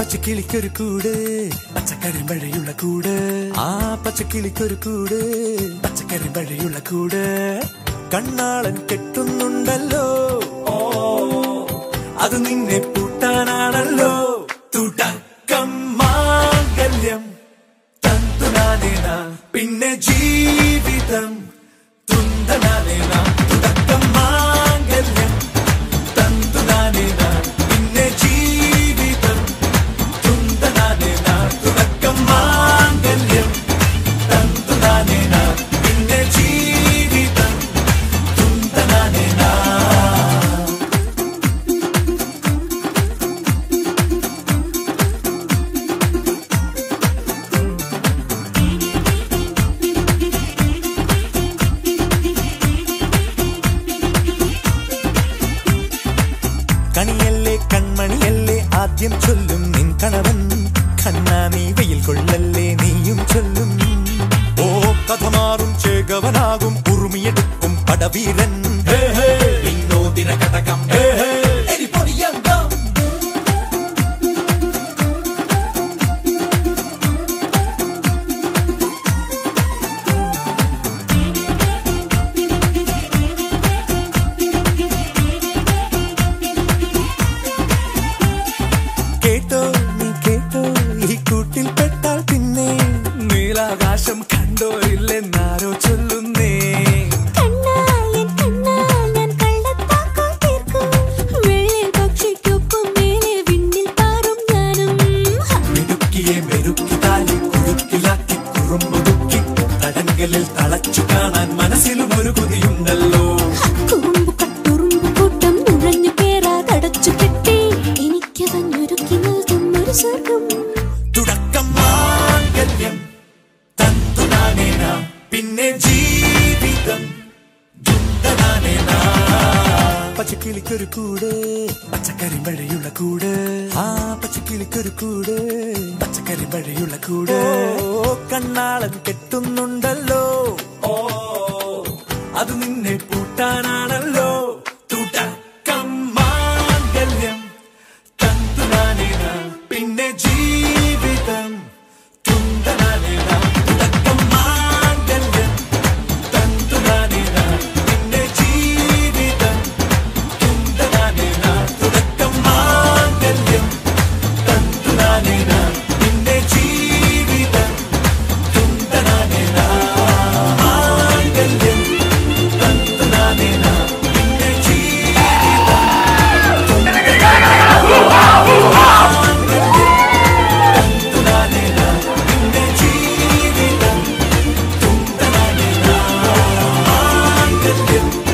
പച്ചക്കിളിക്കൊരു കൂട് പച്ചക്കറി വഴിയുള്ള കൂട് ആ പച്ചക്കിളിക്കൊരു കൂട് പച്ചക്കറി വഴിയുള്ള കൂട് കണ്ണാളൻ കെട്ടുന്നുണ്ടല്ലോ ഓ അത് നിന്നെ പൂട്ടാനാണല്ലോ തുടക്കം മാംഗല്യം തന്തുനാനേന പിന്നെ ജീവിതം തുന്തനാനേന തുടക്കം മാംഗല്യം തന്തുനാനേന പിന്നെ ജീവിതം തുന്തനാനേന തുടക്കം മാംഗല്യം തന്തുനാനേന പിന്നെ ജീവിതം തുന്തനാനേന കണിയല്ലേ കൺമണിയല്ലേ ആദ്യം ചൊല്ലും നിൻ കണവൻ കണ്ണാ നീ വെയിൽ കൊള്ളല്ലേ നീയും ചൊല്ലും ഓ കഥ മാറും ചേകവനാകും ഉറുമിയെടുക്കും പടവീരൻ ഹേ, ഹേ, വിനോദിന കടകം ഹേ, ഹേ, എരിപൊടിയങ്കം. കേട്ടോ നീ കേട്ടോ ഈ കൂട്ടിൽ പെട്ടാൽ പിന്നെ നീലാകാശം കണ്ടോരില്ലെന്നാരോ ചൊല്ലുന്നേ കണ്ണായൻ കണ്ണാൽ ഞാൻ കള്ളത്താക്കോൽ തീർക്കും വെള്ളിൽ പക്ഷിക്കൊപ്പം മേലെ വിണ്ണിൽ പാറും ഞാനും മിടുക്കിയെ മെരുക്കി താലി കുടുക്കിലാക്കി കുറുമ്പുതുക്കി തടങ്കലിൽ തളച്ചു കാണാൻ മനസ്സിലും ഒരു കൊതിയുണ്ടല്ലോ കുറുമ്പു കട്ടുറുമ്പു കൂട്ടം നുഴഞ്ഞു കേറാതടച്ചു കെട്ടി എനിക്കവഞ്ഞൊരുക്കി നൽകും ഒരു സ്വർഗം തുടക്കം മാംഗല്യം തന്തുനാനേന പിന്നെ ജീവിതം ദുന്തനാനേന പച്ചക്കിളിക്കൊരു കൂട് പച്ചക്കറി വഴിയുള്ള കൂട് ആ പച്ചക്കിളിക്കൊരു കൂട് പച്ചക്കറി വഴിയുള്ള കൂട് ഓ കണ്ണാളൻ കെട്ടുന്നുണ്ടല്ലോ ഓ അത് നിന്നെ പൂട്ടാനാണല്ലോ തുടക്കം മാംഗല്യം തന്തുനാനേന പിന്നെ ജീവിതം തുന്തനാനേന തുടക്കം മാംഗല്യം തന്തുനാനേന പിന്നെ ജീവിതം തുന്തനാനേന തുടക്കം മാംഗല്യം തന്തുനാനേന പിന്നെ ജീവിതം തുന്തനാനേന മാംഗല്യം തന്തുനാനേന പിന്നെ ജീവിതം തുന്തനാനേന പിന്നെ ജീവിതം തുന്തനാനേന മാംഗല്യം